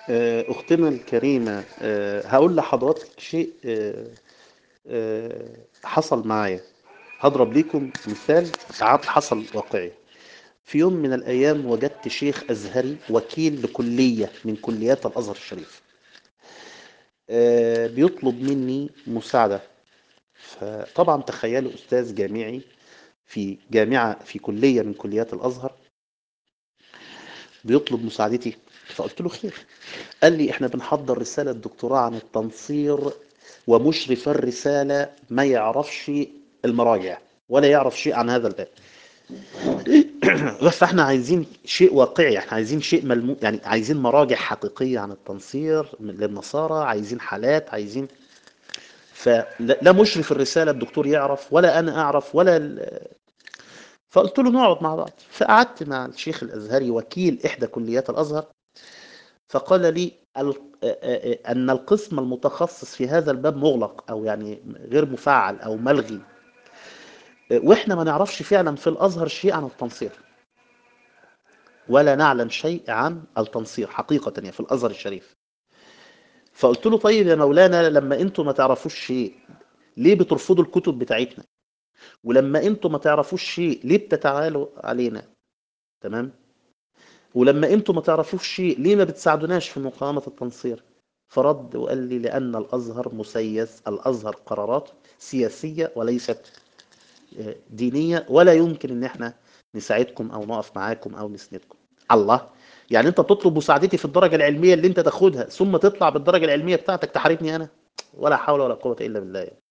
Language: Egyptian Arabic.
آه، أختنا الكريمة آه، هقول لحضرتك شيء آه، آه، حصل معايا هضرب ليكم مثال عاد حصل واقعي في يوم من الأيام وجدت شيخ أزهري وكيل لكلية من كليات الأزهر الشريف آه، بيطلب مني مساعدة فطبعا تخيلوا أستاذ جامعي في جامعة في كلية من كليات الأزهر بيطلب مساعدتي فقلت له خير قال لي احنا بنحضر رسالة دكتوراه عن التنصير ومشرف الرسالة ما يعرفش المراجع ولا يعرف شيء عن هذا الباب بس احنا عايزين شيء واقعي احنا عايزين شيء ملمو يعني عايزين مراجع حقيقية عن التنصير للنصارى عايزين حالات عايزين فلا لا مشرف الرسالة الدكتور يعرف ولا انا اعرف ولا ال... فقلت له نقعد مع بعض فقعدت مع الشيخ الازهري وكيل احدى كليات الازهر فقال لي ال- ان القسم المتخصص في هذا الباب مغلق او يعني غير مفعل او ملغي واحنا ما نعرفش فعلا في الازهر شيء عن التنصير ولا نعلم شيء عن التنصير حقيقة يعني في الازهر الشريف فقلت له طيب يا مولانا لما انتوا ما تعرفوش شيء ليه بترفضوا الكتب بتاعتنا ولما انتوا ما تعرفوش شيء ليه بتتعالوا علينا تمام ولما انتوا ما تعرفوش شيء ليه ما بتساعدوناش في مقاومة التنصير فرد وقال لي لأن الأزهر مسيس الأزهر قرارات سياسية وليست آه، دينية ولا يمكن ان احنا نساعدكم او نقف معاكم او نسندكم الله يعني انت بتطلب مساعدتي في الدرجة العلمية اللي انت تاخدها ثم تطلع بالدرجة العلمية بتاعتك تحاربني انا ولا حول ولا قوة الا بالله